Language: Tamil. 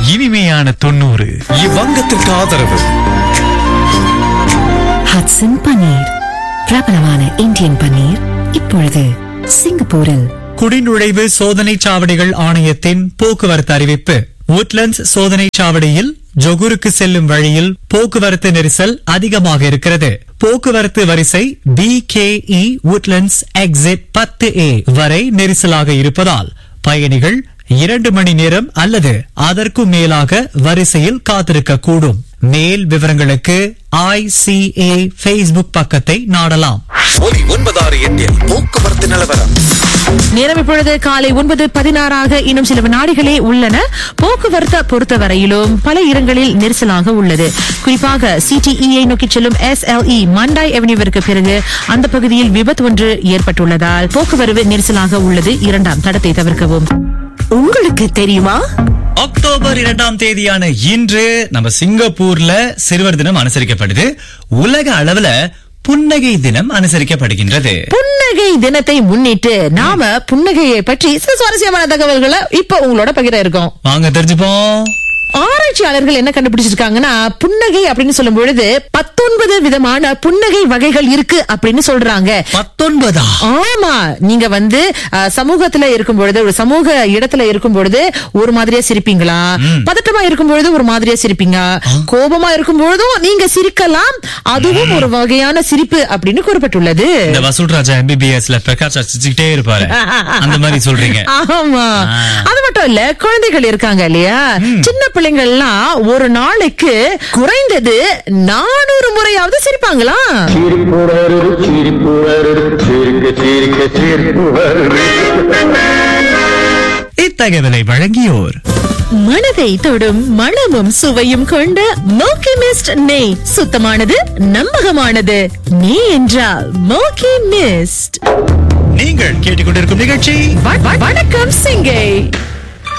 இனிமையான தொண்ணூறு இவ்வங்கத்திற்கு ஆதரவு ஹட்சன் பன்னீர் பிரபலமான இந்தியன் பன்னீர் இப்பொழுது சிங்கப்பூரில் குடிநுழைவு சோதனை சாவடிகள் ஆணையத்தின் போக்குவரத்து அறிவிப்பு உட்லண்ட்ஸ் சோதனை சாவடியில் ஜொகூருக்கு செல்லும் வழியில் போக்குவரத்து நெரிசல் அதிகமாக இருக்கிறது போக்குவரத்து வரிசை B K E Woodlands exit பத்து ஏ வரை நெரிசலாக இருப்பதால் பயணிகள் இரண்டு மணி நேரம் அல்லது அதற்கும் மேலாக வரிசையில் காத்திருக்க கூடும் மேல் விவரங்களுக்கு ஐசிஏ ஃபேஸ்புக் பக்கத்தை நாடலாம் ஒலி ஒன்பதாறு எட்டில் போக்குவரத்து நிலவரம் நேரம் இப்பொழுது காலை ஒன்பது பதினாறாக இன்னும் சில வினாடிகளே உள்ளன போக்குவரத்தை பொறுத்தவரையிலும் பல இடங்களில் நெரிசலாக உள்ளது குறிப்பாக சிடிஇஐ நோக்கி செல்லும் எஸ்எல்இ மண்டாய் அவென்யூவிற்கு பிறகு அந்த பகுதியில் விபத்து ஒன்று ஏற்பட்டுள்ளதால் போக்குவரவு நெரிசலாக உள்ளது இரண்டாம் தடத்தை தவிர்க்கவும் உங்களுக்கு தெரியுமா அக்டோபர் இரண்டாம் தேதியான இன்று நம்ம சிங்கப்பூர்ல சிறுவர் தினம் அனுசரிக்கப்படுது உலக அளவுல புன்னகை தினம் அனுசரிக்கப்படுகின்றது புன்னகை தினத்தை முன்னிட்டு நாம புன்னகையை பற்றி சில சுவாரஸ்யமான தகவல்களை இப்ப உங்களோட பகிர இருக்கோம் வாங்க தெரிஞ்சுப்போம் ஆராய்ச்சியாளர்கள் என்ன கண்டுபிடிச்சிருக்காங்கன்னா புன்னகை அப்படின்னு சொல்லும் பொழுது பத்தொன்பது விதமான புன்னகை வகைகள் இருக்கு அப்படின்னு சொல்றாங்க பத்தொன்பதா ஆமா நீங்க வந்து அஹ், சமூகத்துல இருக்கும் பொழுது ஒரு சமூக இடத்துல இருக்கும் பொழுது ஒரு மாதிரியா சிரிப்பீங்களா பதட்டமா இருக்கும் பொழுது ஒரு மாதிரியா சிரிப்பீங்க கோபமா இருக்கும் பொழுதும் நீங்க சிரிக்கலாம் அதுவும் ஒரு வகையான சிரிப்பு அப்படின்னு கூறப்பட்டுள்ளது இந்த வசூல் ராஜா எம்பிபிஎஸ்ல பிரகாஷ் ரசிச்சுக்கிட்டே இருப்பாரு அந்த மாதிரி சொல்றீங்க ஆமா ஆ. அது மட்டும் இல்ல குழந்தைகள் இருக்காங்க இல்லையா சின்ன பிள்ளைங்க எல்லாம் ஒரு நாளைக்கு குறைந்தது நானூறு முறையாவது சிரிப்பாங்களா சிரிப்பு வருது சிரிப்பு வருது சிரிக்க சிரிக்க சிரிப்பு வருது இத்தகவலை வழங்கியோர் மனதை தொடும் மணமும் சுவையும் கொண்ட மோக்கி மிஸ்ட் நெய் சுத்தமானது நம்பகமானது நெய் என்றால் மோக்கி மிஸ்ட் நீங்கள் கேட்டுக்கொண்டிருக்கும் நிகழ்ச்சி வணக்கம் சிங்கை